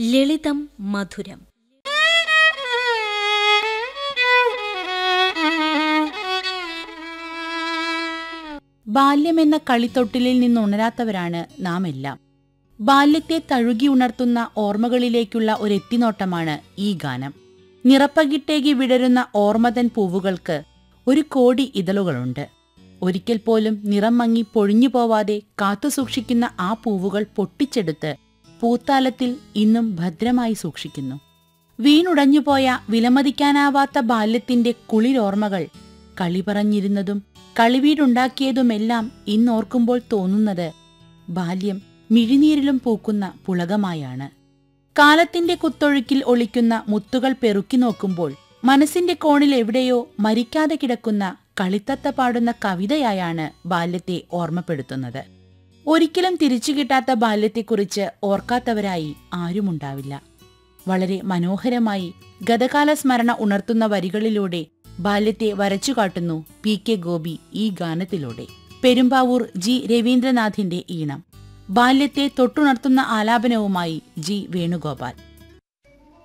ലളിതം മധുരം ബാല്യമെന്ന കളിത്തൊട്ടിലിൽ നിന്നുണരാത്തവരാണ് നാം എല്ലാം ബാല്യത്തെ തഴുകി ഉണർത്തുന്ന ഓർമ്മകളിലേക്കുള്ള ഒരു എത്തിനോട്ടമാണ് ഈ ഗാനം നിറപ്പകിട്ടേകി വിടരുന്ന ഓർമ്മതൻ പൂവുകൾക്ക് ഒരു കോടി ഇതളുകളുണ്ട് ഒരിക്കൽ പോലും നിറം മങ്ങി പൊഴിഞ്ഞു പോവാതെ കാത്തുസൂക്ഷിക്കുന്ന ആ പൂവുകൾ പൊട്ടിച്ചെടുത്ത് പൂത്താലത്തിൽ ഇന്നും ഭദ്രമായി സൂക്ഷിക്കുന്നു വീണുടഞ്ഞുപോയ വിലമതിക്കാനാവാത്ത ബാല്യത്തിന്റെ കുളിരോർമ്മകൾ കളി പറഞ്ഞിരുന്നതും കളിവീടുണ്ടാക്കിയതുമെല്ലാം ഇന്നോർക്കുമ്പോൾ തോന്നുന്നത് ബാല്യം മിഴിനീരിലും പൂക്കുന്ന പുളകമായാണ് കാലത്തിന്റെ കുത്തൊഴുക്കിൽ ഒളിക്കുന്ന മുത്തുകൾ പെറുക്കി നോക്കുമ്പോൾ മനസ്സിന്റെ കോണിൽ എവിടെയോ മരിക്കാതെ കിടക്കുന്ന കളിത്തത്ത പാടുന്ന കവിതയായാണ് ബാല്യത്തെ ഓർമ്മപ്പെടുത്തുന്നത് ഒരിക്കലും തിരിച്ചു കിട്ടാത്ത ബാല്യത്തെക്കുറിച്ച് ഓർക്കാത്തവരായി ആരുമുണ്ടാവില്ല വളരെ മനോഹരമായി ഗതകാല സ്മരണ ഉണർത്തുന്ന വരികളിലൂടെ ബാല്യത്തെ വരച്ചുകാട്ടുന്നു പി കെ ഗോപി ഈ ഗാനത്തിലൂടെ പെരുമ്പാവൂർ ജി രവീന്ദ്രനാഥിന്റെ ഈണം ബാല്യത്തെ തൊട്ടുണർത്തുന്ന ആലാപനവുമായി ജി വേണുഗോപാൽ